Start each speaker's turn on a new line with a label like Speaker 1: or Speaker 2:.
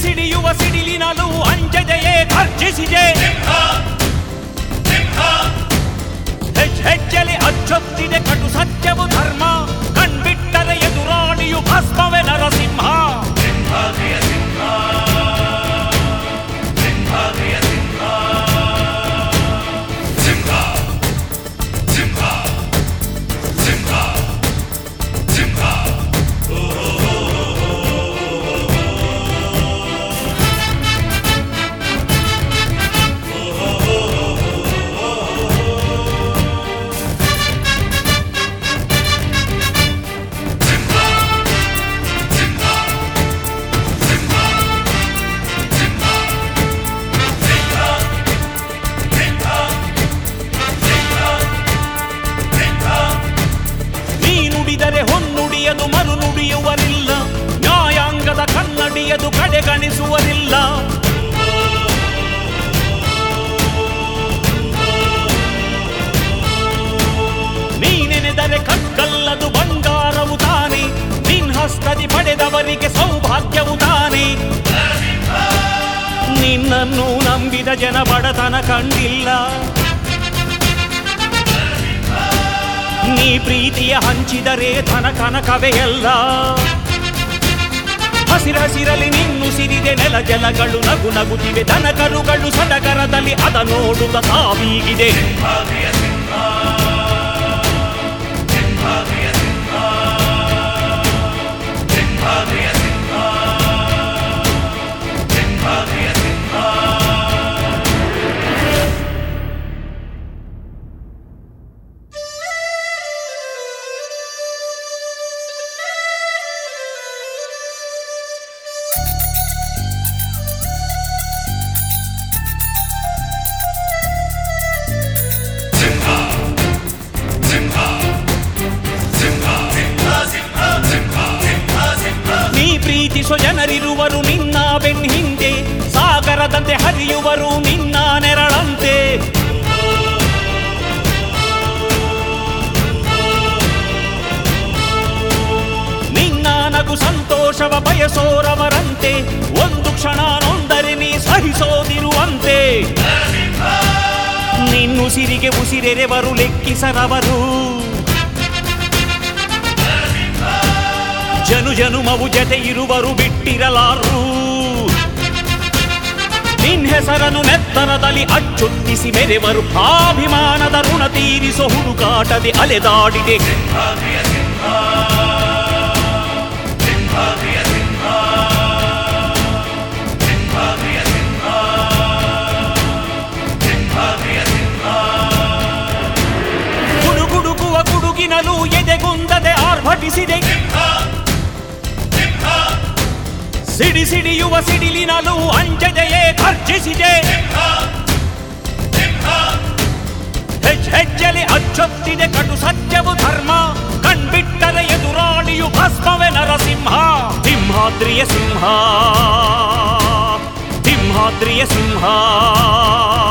Speaker 1: ಸಿಡಿಯುವ ಸಿಡಿಲಿನಲು ಅಂಜದೆಯೇ ಗರ್ಜಿಸಿದೆ hedge ಹೆಜ್ಜೆಲಿ ಅಚ್ಚೊತ್ತಿದೆ ಕಟು ಸತ್ಯವು ಧರ್ಮ ಕಣ್ಬಿಟ್ಟರೆ ಎದುರಾಳಿಯು ಭಸ್ಮವೇ ನರಸಿಂಹ ನೀ ನುಡಿದರೆ ಹೊನ್ನುಡಿಯದು ಮರು ನುಡಿಯುವರಿಲ್ಲ ನ್ಯಾಯಾಂಗದ ಕನ್ನಡಿಯದು ಕಡೆಗಣಿಸುವರಿಲ್ಲ ನೀ ನೆನೆದರೆ ಕಕ್ಕಲ್ಲದು ಬಂಗಾರವು ತಾನೆ ನಿನ್ ಹಸ್ತದಿ ಪಡೆದವರಿಗೆ ಸೌಭಾಗ್ಯವು ತಾನೆ ನಿನ್ನನ್ನು ನಂಬಿದ ಜನ ಬಡತನ ಕಂಡಿಲ್ಲ ನೀ ಪ್ರೀತಿಯ ಹಂಚಿದರೆ ಧನ ಕನಕವೇ ಎಲ್ಲ ಹಸಿರಸಿರಲಿ ನಿನ್ನು ಸಿರಿದೆ ನೆಲ ಜಲಗಳು ನಗು ನಗುತ್ತಿವೆ ದನ ಕರುಗಳು ಸಡಗರದಲ್ಲಿ ಅದ ನೋಡುತ್ತ ತಾವೀಗಿದೆ ನೀ ಪ್ರೀತಿಸೋ ಜನರಿರುವರು ನಿನ್ನ ಬೆನ್ ಹಿಂದೆ ಸಾಗರದಂತೆ ಹರಿಯುವರು ನಿನ್ನ ನೆರಳಂತೆ ನಿನ್ನ ನಗು ಸಂತೋಷವ ಬಯಸೋರವರಂತೆ ಒಂದು ಕ್ಷಣ ನೊಂದರೆ ನೀ ಸಹಿಸೋದಿರುವಂತೆ ನಿನ್ನುಸಿರಿಗೆ ಉಸಿರೆರೆವರು ಲೆಕ್ಕಿಸರವರು ಜನು ಜನುಮವು ಜತೆ ಇರುವರು ಬಿಟ್ಟಿರಲಾರು ನಿನ್ ಹೆಸರನ್ನು ನೆತ್ತರದಲ್ಲಿ ಅಚ್ಚೊತ್ತಿಸಿ ಮೆರೆವರು ಆಭಿಮಾನದ ಋಣ ತೀರಿಸೋ ಹುಡುಕಾಟದೆ ಅಲೆದಾಡಿದೆ ಗುಡುಗುಡುಗುವ ಗುಡುಗಿನಲು ಎದೆಗುಂದದೆ ಆರ್ಭಟಿಸಿದೆ ಸಿಡಿ ಸಿಡಿಯುವ ಸಿಡಿಲಿನಲು ಅಂಜದೆಯೇ ಗರ್ಜಿಸಿದೆ ಹೆಜ್ ಹೆಜ್ಜೆಲಿ ಅಚ್ಚೊತ್ತಿದೆ ಕಟು ಸತ್ಯವು ಧರ್ಮ ಕಣ್ಬಿಟ್ಟರೆ ಎದುರಾಳಿಯು ಭಸ್ಮವೇ ನರಸಿಂಹ ಸಿಂಹಾದ್ರಿಯ ಸಿಂಹ ಸಿಂಹಾದ್ರಿಯ ಸಿಂಹ